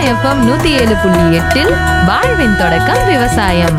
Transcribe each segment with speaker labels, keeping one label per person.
Speaker 1: FM நூத்தி ஏழு புள்ளி எட்டில் வாழ்வின் தொடக்கம் விவசாயம்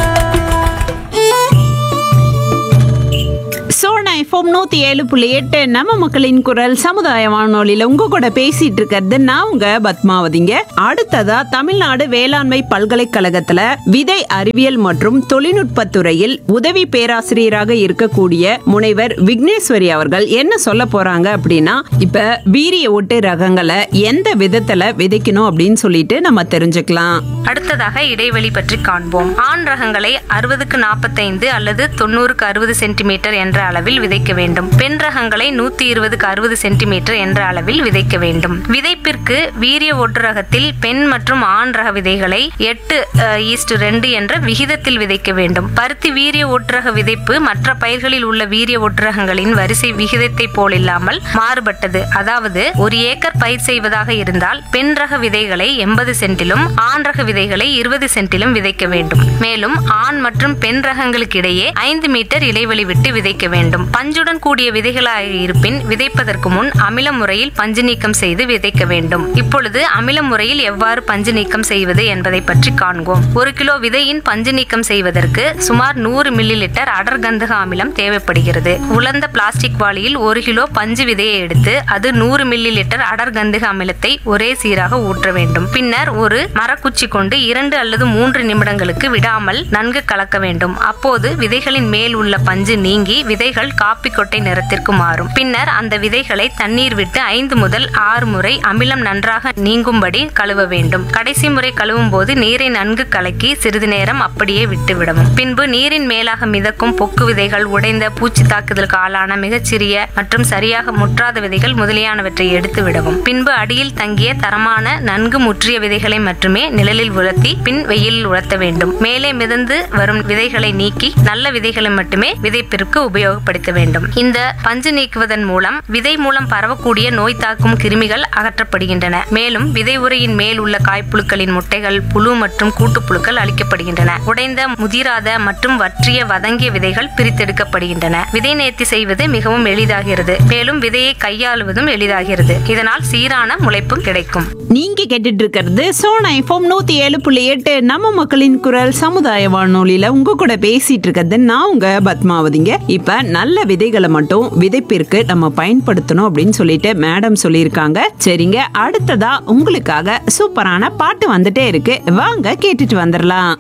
Speaker 2: சோனா எஃப்எம் நூத்தி ஏழு புள்ளி எட்டு நம்ம மக்களின் குரல் சமுதாய வானொலியில உங்க கூட பேசிட்டு இருக்கிறது நான் உங்க பத்மாவதிங்க அடுத்ததா தமிழ்நாடு வேளாண்மை பல்கலைக்கழகத்துல விதை அறிவியல் மற்றும் தொழில்நுட்பத் துறையில் உதவி பேராசிரியராக இருக்கக்கூடிய முனைவர் விக்னேஸ்வரி அவர்கள் என்ன சொல்ல போறாங்க அப்படின்னா இப்ப வீரிய ஒட்டு ரகங்களை எந்த விதத்துல விதைக்கணும் அப்படின்னு சொல்லிட்டு நம்ம தெரிஞ்சுக்கலாம்
Speaker 3: அடுத்ததாக இடைவெளி பற்றி காண்போம் ஆண் ரகங்களை அறுபதுக்கு நாற்பத்தைந்து அல்லது தொண்ணூறுக்கு அறுபது சென்டிமீட்டர் என்ற அளவில் விதைக்க வேண்டும் பெண் ரகங்களை நூத்தி இருபதுக்கு அறுபது சென்டிமீட்டர் என்ற அளவில் விதைக்க வேண்டும் விதைப்பிற்கு வீரிய ஒட்டு ரகத்தில் பெண் மற்றும் ஆண் ரக விதைகளை எட்டு ஈஸ்ட் ரெண்டு என்ற விகிதத்தில் விதைக்க வேண்டும் பருத்தி வீரிய ஒட்டுரக விதைப்பு மற்ற பயிர்களில் உள்ள வீரிய ஒட்டுரகங்களின் வரிசை விகிதத்தை போலில்லாமல் மாறுபட்டது அதாவது ஒரு ஏக்கர் பயிர் செய்வதாக இருந்தால் பெண் ரக விதைகளை எண்பது சென்டிலும் ஆண் ரக விதைகளை இருபது சென்டிலும் விதைக்க வேண்டும் மேலும் ஆண் மற்றும் பெண் ரகங்களுக்கு இடையே ஐந்து மீட்டர் இடைவெளி விட்டு விதைக்க வேண்டும் பஞ்சுடன் கூடிய விதைகளாக இருப்பின் விதைப்பதற்கு முன் அமில முறையில் பஞ்சு நீக்கம் செய்து விதைக்க வேண்டும் இப்பொழுது அமில முறையில் எவ்வாறு பஞ்சு நீக்கம் செய்வது என்பதை பற்றி காண்போம் ஒரு கிலோ விதையின் பஞ்சு நீக்கம் செய்வதற்கு சுமார் நூறு மில்லி லிட்டர் அடர் கந்தக அமிலம் தேவைப்படுகிறது உலர்ந்த பிளாஸ்டிக் வாளியில் ஒரு கிலோ பஞ்சு விதையை எடுத்து அது நூறு மில்லி லிட்டர் அடர் கந்தக அமிலத்தை ஒரே சீராக ஊற்ற வேண்டும் பின்னர் ஒரு மரக்குச்சி கொண்டு இரண்டு அல்லது மூன்று நிமிடங்களுக்கு விடாமல் நன்கு கலக்க வேண்டும் அப்போது விதைகளின் மேல் உள்ள பஞ்சு நீங்கி விதைகள் காப்பி கொட்டை நிறத்திற்கு மாறும் பின்னர் அந்த விதைகளை தண்ணீர் விட்டு ஐந்து முதல் ஆறு முறை அமிலம் நன்றாக நீங்கும்படி கழுவ வேண்டும் கடைசி முறை கழுவும் போது நீரை நன்கு கலக்கி சிறிது நேரம் அப்படியே விட்டு விடவும் பின்பு நீரின் மேலாக மிதக்கும் பொக்கு விதைகள் உடைந்த பூச்சி தாக்குதலுக்கு ஆளான மிகச்சிறிய மற்றும் சரியாக முற்றாத விதைகள் முதலியானவற்றை எடுத்து விடவும் பின்பு அடியில் தங்கிய தரமான நன்கு முற்றிய விதைகளை மட்டுமே நிழலில் உலர்த்தி பின் வெயிலில் உலர்த்த வேண்டும் மேலே மிதந்து வரும் விதைகளை நீக்கி நல்ல விதைகளை மட்டுமே விதைப்பிற்கு உபயோகப்படுத்த வேண்டும் இந்த பஞ்சு நீக்குவதன் மூலம் விதை மூலம் பரவக்கூடிய நோய் தாக்கும் கிருமிகள் அகற்றப்படுகின்றன மேலும் விதை உரையின் மேல் உள்ள காய்ப்புழுக்களின் முட்டைகள் புழு மற்றும் கூட்டுப்புழுக்கள் அளிக்கப்படுகின்றன உடைந்த முதிராத மற்றும் வற்றிய வதங்கிய விதைகள் பிரித்தெடுக்கப்படுகின்றன விதை நேர்த்தி செய்வது மிகவும் எளிதாகிறது மேலும் விதையை கையாளுவதும் எளிதாகிறது இதனால் சீரான முளைப்பும் கிடைக்கும்
Speaker 2: நீங்க கேட்டுட்டு இருக்கிறது சோனா எஃப்எம் நூத்தி ஏழு புள்ளி எட்டு நம்ம மக்களின் குரல் சமுதாய வானொலியில உங்க கூட பேசிட்டு இருக்கிறது நான் உங்க பத்மாவதிங்க இப்ப நல்ல விதைகளை மட்டும் விதைப்பிற்கு நம்ம பயன்படுத்தணும் அப்படின்னு சொல்லிட்டு மேடம் சொல்லியிருக்காங்க சரிங்க அடுத்ததா உங்களுக்காக சூப்பரான பாட்டு வந்துட்டே இருக்கு வாங்க கேட்டுட்டு வந்துடலாம்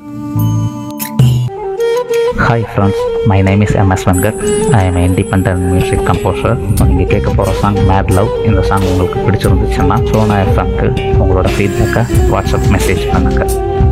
Speaker 4: hi friends my name is MS Venkat I am independent music composer நீங்கள் கேட்க போகிற சாங் மேட் லவ் இந்த சாங் உங்களுக்கு பிடிச்சிருந்துச்சுன்னா சோனா எஃப்எம்க்கு உங்களோட ஃபீட்பேக்கை வாட்ஸ்அப் மெசேஜ் பண்ணுங்கள்